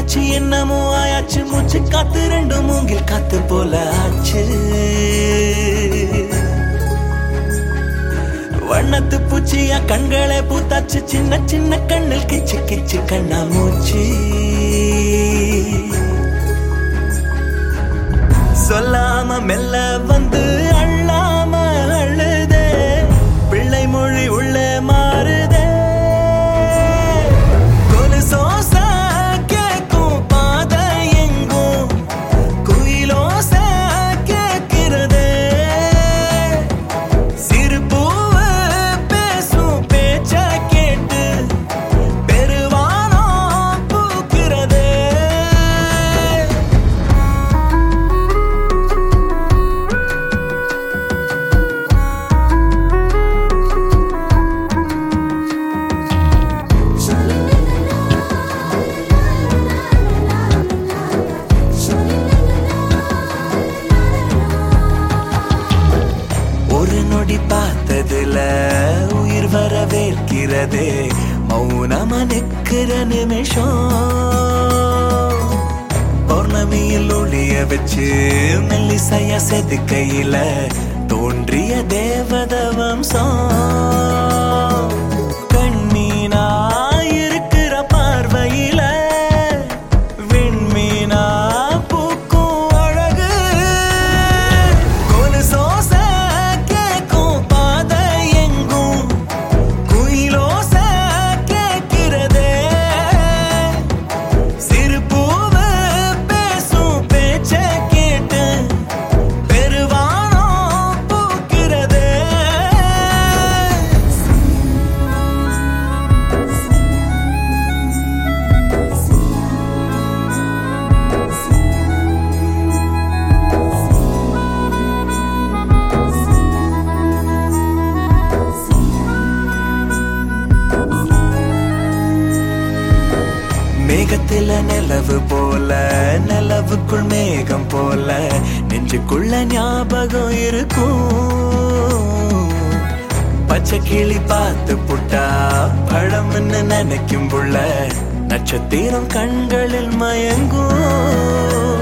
ஆச்சு என்னமோ ஆயாச்சு மூச்சு காத்து ரெண்டு மூங்கில் காத்து போல ஆச்சு வண்ணத்து பூச்சியா கண்களை பூத்தாச்சு சின்ன சின்ன கண்ணில் கிச்சு கிச்சு கண்ணா மூச்சு சொல்லாம மெல்ல வந்து அள்ளாம அழுதே பிள்ளை மொழி உள்ள மாறுதே கொலுசோச கேக்கும் பாதை எங்கும் குயிலோச கேட்கிறதே சிறு பூவு பேசும் பேச்ச கேட்டு பெருவானம் பூக்கிறதே ஒரு நொடி பார்த்ததுல உயிர் வரவேற்கிறதே மௌனமா நிக்கிற நிமிஷம் பௌர்ணமியில் ஒளிய வச்சு மெல்லிசைய செதுக்கையில தோன்றிய தேவத வம்சம் கண்மீனா இருக்கிற பார்வையில விண்மீனா பூக்கும் அழகு கொலுசோச கேக்கும் பாதை எங்கும் குயிலோச கேட்கிறதே சிறு பூவு பேசும் பேச்ச கேட்டு பெருவானம் பூக்கிறதே மேகத்தில நிலவு போல நிலவுக்குள் மேகம் போல நெஞ்சுக்குள்ள ஞாபகம் இருக்கும் பச்சை கிளி பார்த்து புட்டா பழம்னு நினைக்கும் புள்ள நட்சத்திரம் கண்களில் மயங்கும்